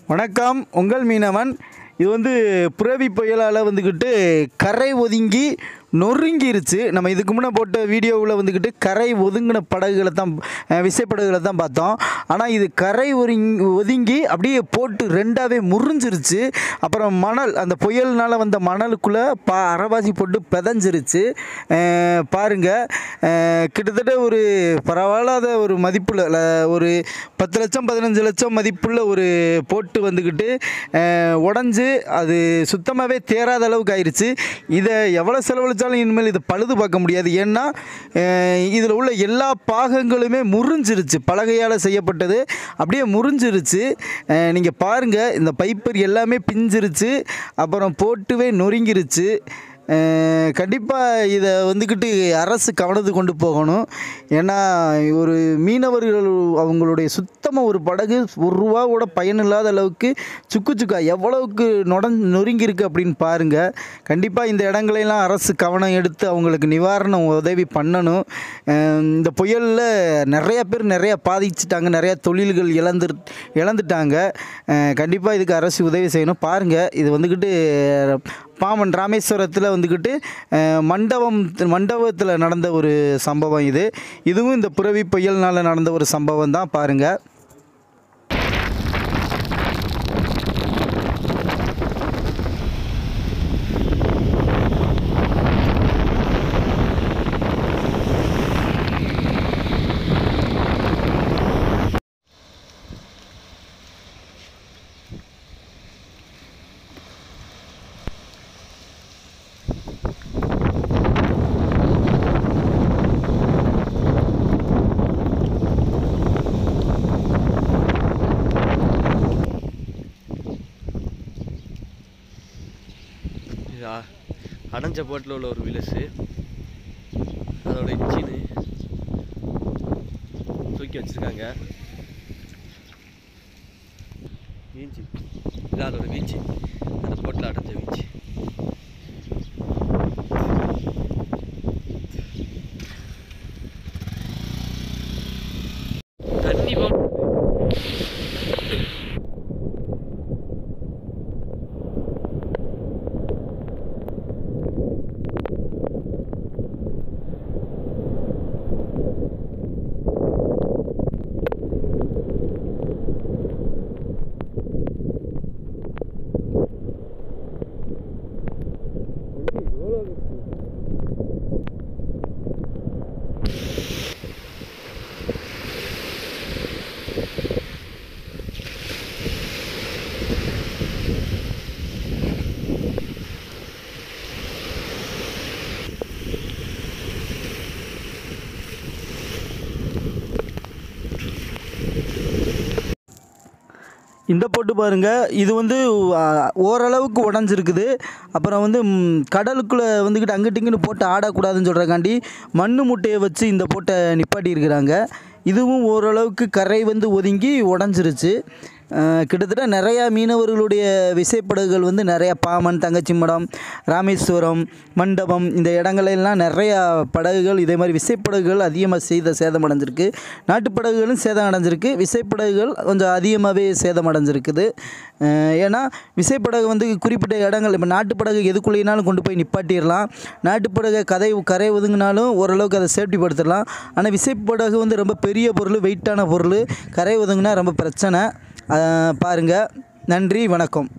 வணக்கம் உங்கள் மீனவன் இது வந்து புரவி புயலால் வந்துக்கிட்டு கரை ஒதுங்கி நொறுங்கிருச்சு நம்ம இதுக்கு முன்னே போட்ட வீடியோவில் வந்துக்கிட்டு கரை ஒதுங்கின படகுகளை தான் அஹ், விசைப்படகுகளை தான் பார்த்தோம் ஆனால் இது கரை ஒருங்கி ஒதுங்கி அப்படியே போட்டு ரெண்டாவே முறிஞ்சிருச்சு அப்புறம் மணல் அந்த புயல்னால் வந்த மணலுக்குள்ளே பா அரைவாசி போட்டு பிதஞ்சிருச்சு அஹ், பாருங்க அஹ், கிட்டத்தட்ட ஒரு பரவாயில்லாத ஒரு மதிப்புள்ள ல- ஒரு பத்து லட்சம் பதினஞ்சு லட்சம் மதிப்புள்ள ஒரு போட்டு வந்துக்கிட்டு உடஞ்சி அது சுத்தமாகவே தேராத அளவுக்கு ஆயிடுச்சு இதை எவ்வளோ செலவழிச்சாலும் இனிமேல் இதை பழுது பார்க்க முடியாது ஏன்னா இதில் உள்ள எல்லா பாகங்களுமே முறிஞ்சிருச்சு பலகையால் செய்யப்பட்டது அப்படியே முறிஞ்சிருச்சு நீங்கள் பாருங்கள் இந்த பைப்பர் எல்லாமே பிஞ்சிருச்சு அப்புறம் போட்டுவே நொறுங்கிருச்சு கண்டிப்பாக இதை வந்துக்கிட்டு அரசு கவனத்துக்கு கொண்டு போகணும் ஏன்னா ஒரு மீனவர்கள் அவங்களுடைய சுத்தமாக ஒரு படகு ஒரு ரூபாவோட பயனில்லாத அளவுக்கு சுக்கு சுக்கா எவ்வளவுக்கு நொடன் நொறுங்கியிருக்கு அப்படின்னு பாருங்கள் கண்டிப்பாக இந்த இடங்களையெல்லாம் அரசு கவனம் எடுத்து அவங்களுக்கு நிவாரணம் உதவி பண்ணணும் அஹ் இந்த புயலில் நிறைய பேர் நிறைய பாதிச்சிட்டாங்க நிறைய தொழில்கள் இழந்து இழந்துட்டாங்க கண்டிப்பாக இதுக்கு அரசு உதவி செய்யணும் பாருங்கள் இது வந்துக்கிட்டு பாமன் ராமேஸ்வரத்தில் வந்துக்கிட்டு அஹ், மண்டபம் மண்டபத்தில் நடந்த ஒரு சம்பவம் இது இதுவும் இந்த புரவி புயல்னால் நடந்த ஒரு சம்பவம் தான் பாருங்கள் இது அ- அடைஞ்ச போட்டில் உள்ள ஒரு விலசு அதோட இன்ஜினு தூக்கி வச்சிருக்காங்க வீஞ்சி இது அதோட வீச்சு அந்த போட்டில் அடைஞ்ச வீச்சு தண்ணி பம்ப் இந்த போட்டு பாருங்கள் இது வந்து ஆ, ஓரளவுக்கு உடஞ்சிருக்குது அப்புறம் வந்து ம், கடலுக்குள்ளே வந்துக்கிட்டு அங்கிட்டு இங்கிட்டு போட்டு ஆடக்கூடாதுன்னு சொல்கிறக்காண்டி மண்ணு மூட்டையை வச்சு இந்த போட்டை நிப்பாட்டி இருக்கிறாங்க இதுவும் ஓரளவுக்கு கரை வந்து ஒதுங்கி உடஞ்சிருச்சு ஆ, கிட்டத்தட்ட நிறையா மீனவர்களுடைய விசைப்படகுகள் வந்து நிறையா பாமன் தங்கச்சிமடம் ராமேஸ்வரம் மண்டபம் இந்த இடங்களெல்லாம் நிறையா படகுகள் இதே மாதிரி விசைப்படகுகள் அதிகமாக செய்த சேதம் அடைஞ்சிருக்கு நாட்டுப் படகுகளும் சேதம் அடைஞ்சிருக்கு விசைப்படகுகள் கொஞ்சம் அதிகமாகவே சேதம் அடைஞ்சிருக்குது அஹ் ஏன்னா விசைப்படகு வந்து குறிப்பிட்ட இடங்கள் இப்போ நாட்டுப்படகு எதுக்குள்ளேனாலும் கொண்டு போய் நிப்பாட்டிடலாம் நாட்டுப்படகை கதை கரை ஒதுங்கினாலும் ஓரளவுக்கு அதை சேஃப்டி படுத்திடலாம் ஆனால் விசைப்படகு வந்து ரொம்ப பெரிய பொருள் வெயிட்டான பொருள் கரை ஒதுங்கினா ரொம்ப பிரச்சனை அஹ் பாருங்க நன்றி வணக்கம்